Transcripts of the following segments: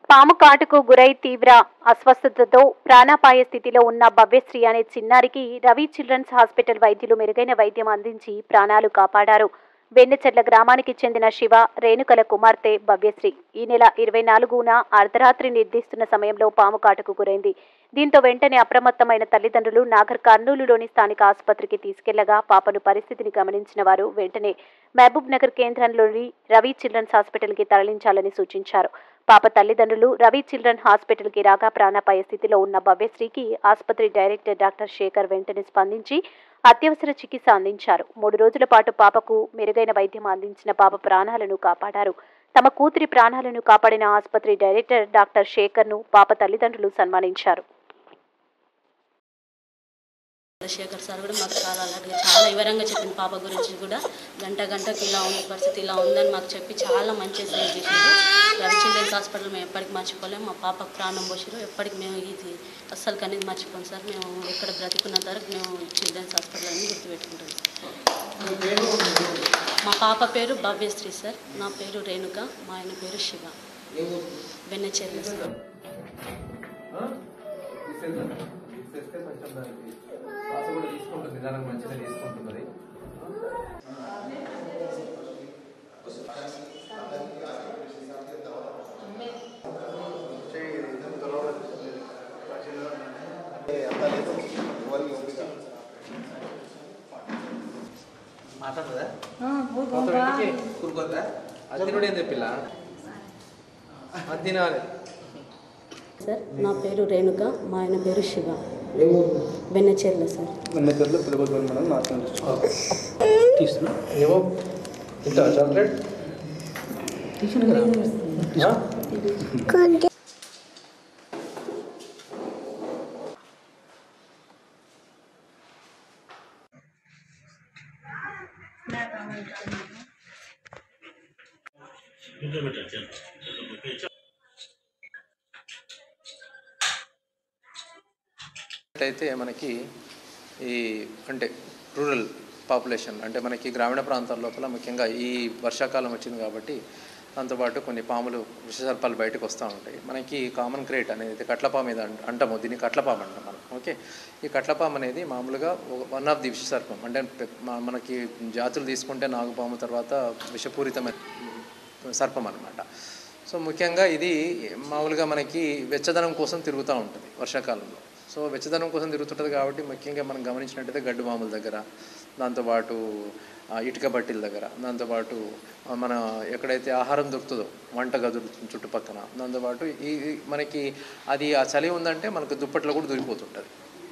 పాము కాటుకు గురై తీవ్ర అస్వస్థతతో ప్రాణాపాయ స్థితిలో ఉన్న భవ్యశ్రీ అనే చిన్నారికి రవి చిల్డ్రన్స్ హాస్పిటల్ వైద్యులు మెరుగైన వైద్యం అందించి ప్రాణాలు కాపాడారు వెన్నెచెర్ల గ్రామానికి చెందిన శివ రేణుకల కుమార్తె భవ్యశ్రీ ఈ నెల ఇరవై నాలుగున అర్ధరాత్రి నిర్దిస్తున్న సమయంలో పాము కాటుకు గురైంది దీంతో వెంటనే అప్రమత్తమైన తల్లిదండ్రులు నాగర్ కర్నూలులోని స్థానిక ఆసుపత్రికి తీసుకెళ్లగా పాపను పరిస్థితిని గమనించిన వారు వెంటనే మహబూబ్ నగర్ కేంద్రంలోని రవి చిల్డ్రన్స్ హాస్పిటల్కి తరలించాలని సూచించారు పాప తల్లిదండ్రులు రవి చిల్డ్రన్ హాస్పిటల్కి రాగా ప్రాణాపాయ స్థితిలో ఉన్న భవ్యశ్రీకి ఆసుపత్రి డైరెక్టర్ డాక్టర్ శేఖర్ వెంటనే స్పందించి అత్యవసర చికిత్స అందించారు మూడు రోజుల పాటు పాపకు మెరుగైన వైద్యం అందించిన పాప ప్రాణాలను కాపాడారు తమ కూతురి ప్రాణాలను కాపాడిన ఆసుపత్రి డైరెక్టర్ డాక్టర్ శేఖర్ను పాప తల్లిదండ్రులు సన్మానించారు శేఖర్ సార్ కూడా మాకు చాలా అలాగే చాలా వివరంగా చెప్పింది పాప గురించి కూడా గంట గంటకి ఇలా ఉంది పరిస్థితి ఇలా ఉందని మాకు చెప్పి చాలా మంచి సేవ్ చేశారు రవి చిల్డ్రన్స్ హాస్పిటల్ మేము ఎప్పటికి మర్చిపోలేము మా పాపకు ప్రాణం పోసారు ఎప్పటికి మేము ఇది అస్సలు అనేది మర్చిపోం సార్ మేము ఎక్కడ బ్రతికున్నంత వరకు మేము చిల్డ్రన్స్ హాస్పిటల్ అని గుర్తుపెట్టుకుంటాం సార్ మా పాప పేరు భవ్యశ్రీ సార్ నా పేరు రేణుక మా ఆయన పేరు శివ వెన్నచెర్ల సార్ తీసేస్తే కొంచెం దానికి శ్వాస కూడా తీసుకుంటుంది నిదానం మంచిగా తీసుకుంటుంది మాట్లాడదా కూరుకోద్దా అది తినడు ఏం తెప్పిల్ల అది తినాలి సార్ నా పేరు రేణుక మా ఆయన పేరు శివ వెన్నచెర్ల సార్ మెథడ్లో పిలవద్దు మనం నాశనం తీస్తున్నా ఏమో తింటా చాక్లెట్ అయితే మనకి ఈ అంటే రూరల్ పాపులేషన్ అంటే మనకి గ్రామీణ ప్రాంతాల లోపల ముఖ్యంగా ఈ వర్షాకాలం వచ్చింది కాబట్టి దాంతోపాటు కొన్ని పాములు విషసర్పాలు బయటకు వస్తూ ఉంటాయి మనకి కామన్ క్రేట్ అనేది కట్లపాము మీద అంట- అంటాము దీన్ని కట్లపాము అంటాం మనం ఓకే ఈ కట్లపాము అనేది మామూలుగా వన్ ఆఫ్ ది విషసర్పం అంటే పె- మ- మనకి జాతులు తీసుకుంటే నాగుపాము తర్వాత విషపూరితమైన సర్పం అనమాట సో ముఖ్యంగా ఇది మామూలుగా మనకి వెచ్చదనం కోసం తిరుగుతూ ఉంటుంది వర్షాకాలంలో సో వెచ్చదనం కోసం తిరుగుతుంటుంది కాబట్టి ముఖ్యంగా మనం గమనించినట్టయితే గడ్డు మామూల దగ్గర దాంతోపాటు ఆ, ఇటుక బట్టీల దగ్గర దాంతోపాటు ఆ, మన ఎక్కడైతే ఆహారం దొరుకుతుందో వంట గదులు చుట్టుపక్కన దాంతోపాటు ఈ ఈ మనకి అది ఆ చలి ఉందంటే మనకు దుప్పట్లో కూడా దూరిపోతుంటుంది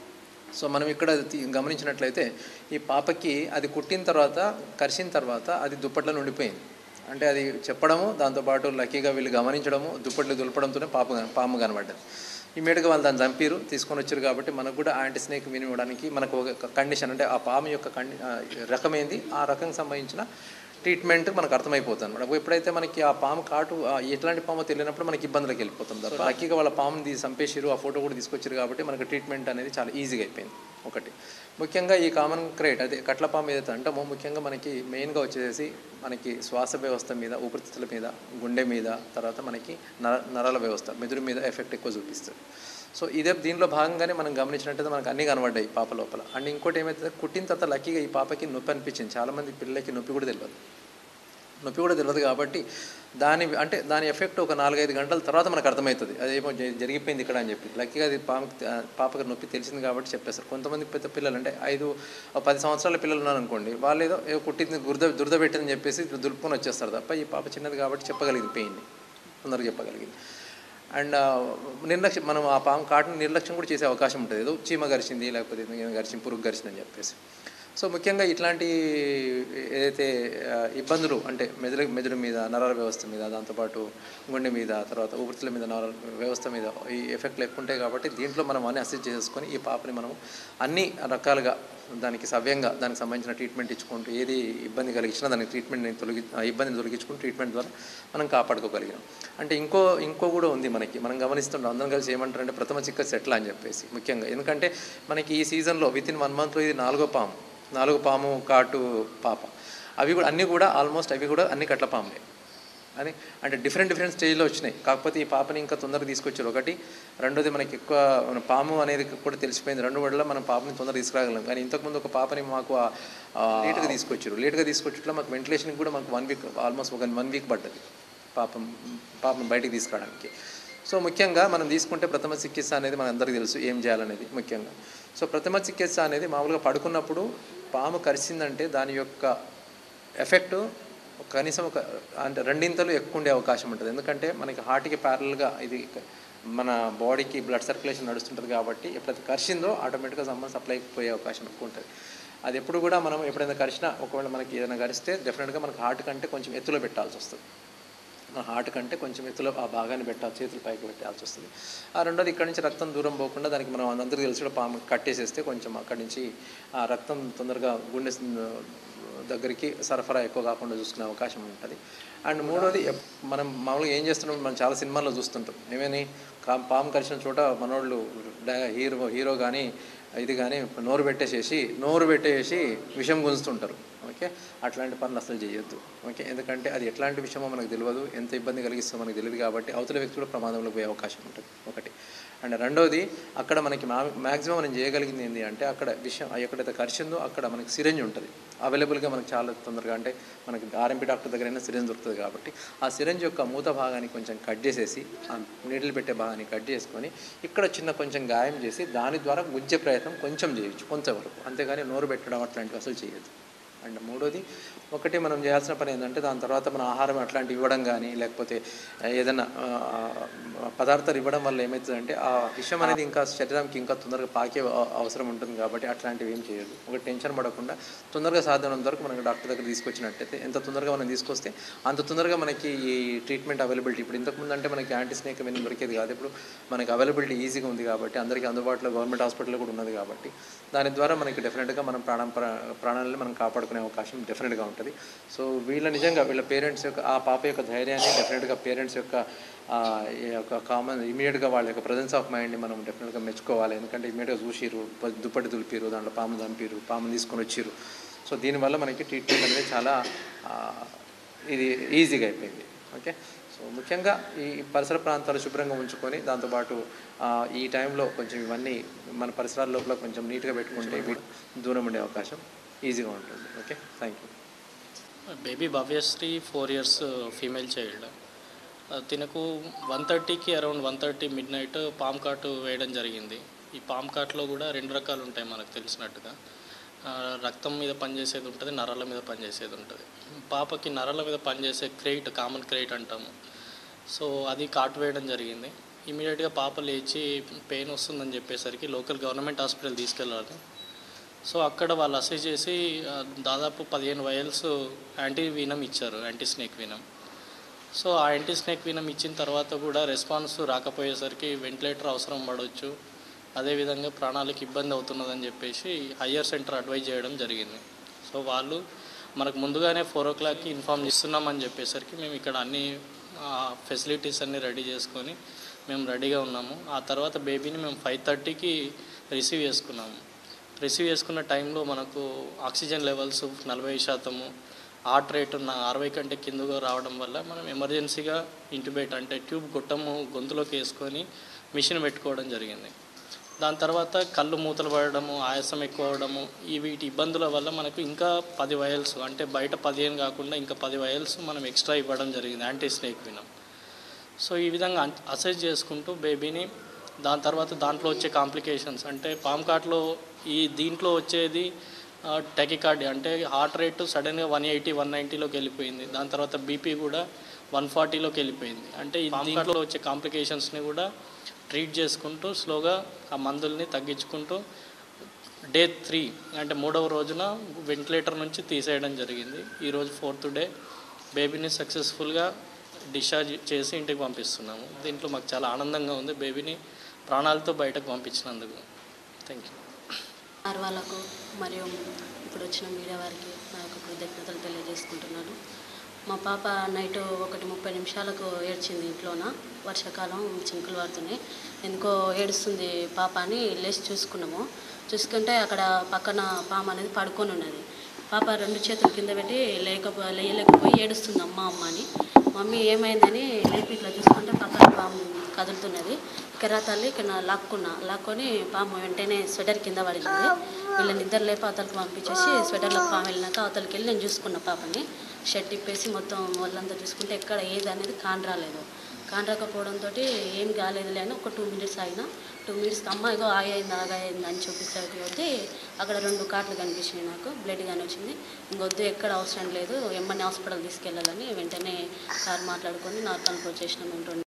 సో మనం ఇక్కడ తి- గమనించినట్లయితే ఈ పాపకి అది కుట్టిన తర్వాత కరిచిన తర్వాత అది దుప్పట్లో ఉండిపోయింది అంటే అది చెప్పడము దాంతోపాటు లక్కీగా వీళ్ళు గమనించడము దుప్పట్లు దులపడంతోనే పాప కన- పాము కనబడ్డది ఇమీడియట్గా వాళ్ళు దాన్ని చంపారు తీసుకొని వచ్చారు కాబట్టి మనకు కూడా యాంటీ స్నేక్ విని ఇవ్వడానికి మనకు ఒక కండిషన్ అంటే ఆ పాము యొక్క కండి ఆ రకం ఏంది ఆ రకం సంబంధించిన ట్రీట్మెంట్ మనకు అర్థమైపోతుంది అనమాట ఎప్పుడైతే మనకి ఆ పాము కాటు ఆ ఎట్లాంటి పాము తెలియనప్పుడు మనకి ఇబ్బందులకు వెళ్ళిపోతాం తప్ప లక్కీగా వాళ్ళ పాముని తీసి చంపేసారు ఆ ఫోటో కూడా తీసుకొచ్చారు కాబట్టి మనకు ట్రీట్మెంట్ అనేది చాలా ఈజీగా అయిపోయింది ఒకటి ముఖ్యంగా ఈ కామన్ క్రేట్ అదే కట్ల పాము ఏదైతే అంటామో ముఖ్యంగా మనకి మెయిన్గా వచ్చేసి మనకి శ్వాస వ్యవస్థ మీద ఊపిరితిత్తుల మీద గుండె మీద తర్వాత మనకి నర నరాల వ్యవస్థ మెదుడు మీద ఎఫెక్ట్ ఎక్కువ చూపిస్తుంది సో ఇదే దీనిలో భాగంగానే మనం గమనించినట్టయితే మనకు అన్నీ కనబడ్డాయి పాప లోపల అండ్ ఇంకోటి ఏమైతే కుట్టిన తర్వాత లక్కీగా ఈ పాపకి నొప్పి అనిపించింది చాలామంది పిల్లలకి నొప్పి కూడా తెలియదు నొప్పి కూడా తెలియదు కాబట్టి దాని అంటే దాని ఎఫెక్ట్ ఒక నాలుగైదు గంటల తర్వాత మనకు అర్థమవుతుంది అదేమో జ- జరిగిపోయింది ఇక్కడ అని చెప్పి లక్కీగా అది పాప పాపకి నొప్పి తెలిసింది కాబట్టి చెప్పేస్తారు కొంతమంది పెద్ద పిల్లలు అంటే ఐదు ఒక పది సంవత్సరాల పిల్లలు ఉన్నారనుకోండి వాళ్ళు ఏదో ఏదో కుట్టింది దురద దురద పెట్టిందని చెప్పేసి ఇట్లా దులుపుకొని వచ్చేస్తారు తప్ప ఈ పాప చిన్నది కాబట్టి చెప్పగలిగింది పెయిన్ తొందరగా చెప్పగలిగింది అండ్ నిర్లక్ష్యం మనం ఆ పాము కాటుని నిర్లక్ష్యం కూడా చేసే అవకాశం ఉంటుంది ఏదో చీమ గరిచింది లేకపోతే ఏదో గరిచింది పురుగు గరిచిందని చెప్పేసి సో ముఖ్యంగా ఇట్లాంటి ఏదైతే ఆ, ఇబ్బందులు అంటే మెదడు మెదడు మీద నరాల వ్యవస్థ మీద దాంతోపాటు గుండె మీద తర్వాత ఊపిరితిత్తుల మీద నరాల వ్యవస్థ మీద ఈ ఎఫెక్ట్లు ఎక్కువ ఉంటాయి కాబట్టి దీంట్లో మనం అన్ని అసెస్ చేసుకొని ఈ పాపని మనం అన్ని రకాలుగా దానికి సవ్యంగా దానికి సంబంధించిన ట్రీట్మెంట్ ఇచ్చుకుంటూ ఏది ఇబ్బంది కలిగించినా దానికి ట్రీట్మెంట్ని తొలగి ఆ ఇబ్బందిని తొలగించుకుంటూ ట్రీట్మెంట్ ద్వారా మనం కాపాడుకోగలిగాం అంటే ఇంకో ఇంకో కూడా ఉంది మనకి మనం గమనిస్తుంటాం అందరం కలిసి ఏమంటారంటే ప్రథమ చికిత్స ఎట్లా అని చెప్పేసి ముఖ్యంగా ఎందుకంటే మనకి ఈ సీజన్లో విత్ ఇన్ వన్ మంత్లో ఇది నాలుగో పాము నాలుగు పాము కాటు పాప అవి కూడా అన్నీ కూడా ఆల్మోస్ట్ అవి కూడా అన్ని కట్ల పాములే అని అంటే డిఫరెంట్ డిఫరెంట్ స్టేజ్లో వచ్చినాయి కాకపోతే ఈ పాపని ఇంకా తొందరగా తీసుకొచ్చారు ఒకటి రెండోది మనకి ఎక్కువ మన పాము అనేది కూడా తెలిసిపోయింది రెండు వల్ల మనం పాపని తొందరగా తీసుకురాగలం కానీ ఇంతకుముందు ఒక పాపని మాకు లేట్గా తీసుకొచ్చారు లేట్గా తీసుకొచ్చట్లో మాకు వెంటిలేషన్కి కూడా మాకు వన్ వీక్ ఆల్మోస్ట్ ఒక వన్ వీక్ పడ్డది పాపం పాపం బయటికి తీసుకురావడానికి సో ముఖ్యంగా మనం తీసుకుంటే ప్రథమ చికిత్స అనేది మన అందరికీ తెలుసు ఏం చేయాలనేది ముఖ్యంగా సో ప్రథమ చికిత్స అనేది మామూలుగా పడుకున్నప్పుడు పాము కరిచిందంటే దాని యొక్క ఎఫెక్ట్ కనీసం ఒక అంటే రెండింతలు ఎక్కువ ఉండే అవకాశం ఉంటుంది ఎందుకంటే మనకి హార్ట్కి ప్యారల్గా ఇది మన బాడీకి బ్లడ్ సర్క్యులేషన్ నడుస్తుంటుంది కాబట్టి ఎప్పుడైతే కరిచిందో ఆటోమేటిక్గా సంబంధం సప్లై పోయే అవకాశం ఎక్కువ ఉంటుంది అది ఎప్పుడు కూడా మనం ఎప్పుడైనా కరిచినా ఒకవేళ మనకి ఏదైనా కరిస్తే డెఫినెట్గా మనకి హార్ట్ కంటే కొంచెం ఎత్తులో పెట్టాల్సి వస్తుంది మన హార్ట్ కంటే కొంచెం ఎత్తులో ఆ భాగాన్ని పెట్టాలి చేతులు పైకి పెట్టాల్సి వస్తుంది ఆ రెండోది ఇక్కడ నుంచి రక్తం దూరం పోకుండా దానికి మనం అందరికీ తెలిసి కూడా పాము కట్టేసేస్తే కొంచెం అక్కడి నుంచి ఆ రక్తం తొందరగా గుండె దగ్గరికి సరఫరా ఎక్కువ కాకుండా చూసుకునే అవకాశం ఉంటుంది అండ్ మూడోది ఎప్- మనం మామూలుగా ఏం చేస్తున్నాం మనం చాలా సినిమాల్లో చూస్తుంటాం ఏమని కా- పాము కలిసిన చోట మనోళ్ళు డా- హీరో హీరో కానీ ఇది కానీ నోరు పెట్టేసేసి నోరు పెట్టేసి విషం గుంజుతుంటారు ఓకే అట్లాంటి పనులు అసలు చేయొద్దు ఓకే ఎందుకంటే అది ఎట్లాంటి విషయమో మనకు తెలియదు ఎంత ఇబ్బంది కలిగిస్తుందో మనకు తెలియదు కాబట్టి అవతల వ్యక్తి కూడా ప్రమాదంలో పోయే అవకాశం ఉంటుంది ఒకటి అండ్ రెండోది అక్కడ మనకి మా మ్యాక్సిమం మనం చేయగలిగింది ఏంటి అంటే అక్కడ విషయం ఎక్కడైతే కరిచిందో అక్కడ మనకి సిరంజ్ ఉంటుంది అవైలబుల్గా మనకి చాలా తొందరగా అంటే మనకి ఆర్ఎంపీ డాక్టర్ దగ్గరైనా సిరంజ్ దొరుకుతుంది కాబట్టి ఆ సిరంజ్ యొక్క మూత భాగాన్ని కొంచెం కట్ చేసేసి ఆ నీటిలు పెట్టే భాగాన్ని కట్ చేసుకొని ఇక్కడ చిన్న కొంచెం గాయం చేసి దాని ద్వారా గుజ్జే ప్రయత్నం కొంచెం చేయొచ్చు కొంతవరకు అంతేగాని నోరు పెట్టడం అట్లాంటివి అసలు చేయొద్దు అండ్ మూడోది ఒకటి మనం చేయాల్సిన పని ఏంటంటే దాని తర్వాత మన ఆహారం అట్లాంటివి ఇవ్వడం కానీ లేకపోతే ఏదైనా ఆ, పదార్థాలు ఇవ్వడం వల్ల ఏమవుతుందంటే ఆ విషయం అనేది ఇంకా శరీరానికి ఇంకా తొందరగా పాకే అవ- అవసరం ఉంటుంది కాబట్టి అట్లాంటివి ఏం చేయదు ఒక టెన్షన్ పడకుండా తొందరగా సాధ్యమైనంత వరకు మనకి డాక్టర్ దగ్గర తీసుకొచ్చినట్టయితే ఎంత తొందరగా మనం తీసుకొస్తే అంత తొందరగా మనకి ఈ ట్రీట్మెంట్ అవైలబిలిటీ ఇప్పుడు ఇంతకుముందు అంటే మనకి యాంటీ స్నేక్ అవన్నీ దొరికేది కాదు ఇప్పుడు మనకి అవైలబిలిటీ ఈజీగా ఉంది కాబట్టి అందరికీ అందుబాటులో గవర్నమెంట్ హాస్పిటల్ కూడా ఉన్నది కాబట్టి దాని ద్వారా మనకి డెఫినెట్గా మనం ప్రాణం ప్రా- ప్రాణాలను మనం కాపాడుకునే అవకాశం డెఫినెట్గా ఉంటుంది సో వీళ్ళ నిజంగా వీళ్ళ పేరెంట్స్ యొక్క ఆ పాప యొక్క ధైర్యాన్ని డెఫినెట్గా పేరెంట్స్ యొక్క ఆ, ఈ యొక్క కామన్ ఇమీడియట్గా వాళ్ళ యొక్క ప్రజెన్స్ ఆఫ్ మైండ్ని మనం డెఫినెట్గా మెచ్చుకోవాలి ఎందుకంటే ఇమీడియట్గా చూసిరు ప- దుప్పటి దులిపిరు దాంట్లో పాము దంపిరు పాము తీసుకొని వచ్చిరు సో దీనివల్ల మనకి ట్రీట్మెంట్ అనేది చాలా ఆ, ఇది ఈజీగా అయిపోయింది ఓకే సో ముఖ్యంగా ఈ పరిసర ప్రాంతాలు శుభ్రంగా ఉంచుకొని దాంతోపాటు ఆ, ఈ టైంలో కొంచెం ఇవన్నీ మన పరిసరాల లోపల కొంచెం నీట్గా పెట్టుకుంటే వీ- దూరం ఉండే అవకాశం ఈజీగా ఉంటుంది okay thank you baby Bhavyasri four years female child తినకు వన్ థర్టీకి around one thirty midnight పామ్ కాట్ వేయడం జరిగింది ఈ పామ్ కాట్లో కూడా రెండు రకాలు ఉంటాయి మనకు తెలిసినట్టుగా ఆ, రక్తం మీద పనిచేసేది ఉంటుంది నరాల మీద పనిచేసేది ఉంటుంది పాపకి నరాల మీద పనిచేసే క్రెయిట్ కామన్ క్రెయిట్ అంటాము సో అది కాటు వేయడం జరిగింది ఇమీడియట్గా పాప లేచి పెయిన్ వస్తుందని చెప్పేసరికి లోకల్ గవర్నమెంట్ హాస్పిటల్ తీసుకెళ్ళాలి సో అక్కడ వాళ్ళు అసెస్ చేసి ఆ, దాదాపు పదిహేను వయల్స్ యాంటీ వీనం ఇచ్చారు యాంటీ స్నేక్ వీనం సో ఆ యాంటీ స్నేక్ వీనం ఇచ్చిన తర్వాత కూడా రెస్పాన్స్ రాకపోయేసరికి వెంటిలేటర్ అవసరం పడవచ్చు అదేవిధంగా ప్రాణాలకు ఇబ్బంది అవుతున్నదని చెప్పేసి హయ్యర్ సెంటర్ అడ్వైజ్ చేయడం జరిగింది సో వాళ్ళు మనకు ముందుగానే ఫోర్ ఓ క్లాక్కి ఇన్ఫామ్ చేస్తున్నామని చెప్పేసరికి మేము ఇక్కడ అన్ని ఫెసిలిటీస్ అన్నీ రెడీ చేసుకొని మేము రెడీగా ఉన్నాము ఆ తర్వాత బేబీని మేము ఫైవ్ థర్టీకి రిసీవ్ చేసుకున్నాము రిసీవ్ చేసుకున్న టైంలో మనకు ఆక్సిజన్ లెవెల్స్ నలభై శాతము హార్ట్ రేట్ ఉన్న అరవై కంటే కిందగా రావడం వల్ల మనం ఎమర్జెన్సీగా ఇంటిబేట్ అంటే ట్యూబ్ గొట్టము గొంతులోకి వేసుకొని మిషన్ పెట్టుకోవడం జరిగింది దాని తర్వాత కళ్ళు మూతలు పడడము ఆయాసం ఎక్కువ అవడము ఈ వీటి ఇబ్బందుల వల్ల మనకు ఇంకా పది వయల్స్ అంటే బయట పదిహేను కాకుండా ఇంకా పది వయల్స్ మనం ఎక్స్ట్రా ఇవ్వడం జరిగింది యాంటీ స్నేక్ వినం సో ఈ విధంగా అసెస్ చేసుకుంటూ బేబీని దాని తర్వాత దాంట్లో వచ్చే కాంప్లికేషన్స్ అంటే పామ్ కార్ట్లో ఈ దీంట్లో వచ్చేది టెకికార్డి అంటే హార్ట్ రేటు సడన్గా వన్ ఎయిటీ వన్ నైంటీలోకి వెళ్ళిపోయింది దాని తర్వాత బీపీ కూడా వన్ ఫార్టీలోకి వెళ్ళిపోయింది అంటే ఈ దీంట్లో వచ్చే కాంప్లికేషన్స్ని కూడా ట్రీట్ చేసుకుంటూ స్లోగా ఆ మందుల్ని తగ్గించుకుంటూ డే త్రీ అంటే మూడవ రోజున వెంటిలేటర్ నుంచి తీసేయడం జరిగింది ఈరోజు ఫోర్త్ డే బేబీని సక్సెస్ఫుల్గా డిశ్చార్జ్ చేసి ఇంటికి పంపిస్తున్నాము దీంట్లో మాకు చాలా ఆనందంగా ఉంది బేబీని ప్రాణాలతో బయటకు పంపించినందుకు థ్యాంక్ యూ సార్ వాళ్ళకు మరియు ఇప్పుడు వచ్చిన మీడియా వారికి నా యొక్క కృతజ్ఞతలు తెలియజేసుకుంటున్నాను మా పాప నైట్ ఒకటి ముప్పై నిమిషాలకు ఏడ్చింది ఇంట్లోన వర్షాకాలం చినుకులు పడుతున్నాయి ఎందుకో ఏడుస్తుంది పాప అని లేచి చూసుకున్నాము చూసుకుంటే అక్కడ పక్కన పాము అనేది పడుకొని ఉన్నది పాప రెండు చేతులు కింద పెట్టి లేక లేయలేకపోయి ఏడుస్తుంది అమ్మ అమ్మ అని మమ్మీ ఏమైందని లేపి ఇట్లా చూసుకుంటే పక్కన పాము కదులుతున్నది కెరా తల్లి ఇక్కడ నా లాక్కున్నా లాక్కొని పాము వెంటనే స్వెటర్ కింద పడింది వీళ్ళని ఇద్దరు లేపి అవతలకి పంపించేసి స్వెటర్లో పాము వెళ్ళినాక అవతలకి వెళ్ళి నేను చూసుకున్న పాపని షర్ట్ ఇప్పేసి మొత్తం వాళ్ళంతా చూసుకుంటే ఎక్కడ ఏది అనేది కాన్ రాలేదు కాన్ రాకపోవడంతో ఏం కాలేదులే అని ఒక టూ మినిట్స్ ఆగిన టూ మినిట్స్కి అమ్మ ఇగో ఆగైంది ఆగైంది అని చూపిస్తాడు కొద్దీ అక్కడ రెండు కాట్లు కనిపించినాయి నాకు బ్లడ్ కానీ వచ్చింది ఇంకొద్దు ఎక్కడ అవసరం లేదు ఎమ్మని హాస్పిటల్ తీసుకెళ్ళాలని వెంటనే సార్ మాట్లాడుకొని నార్కల్కి వచ్చేసినాం మేము రెండు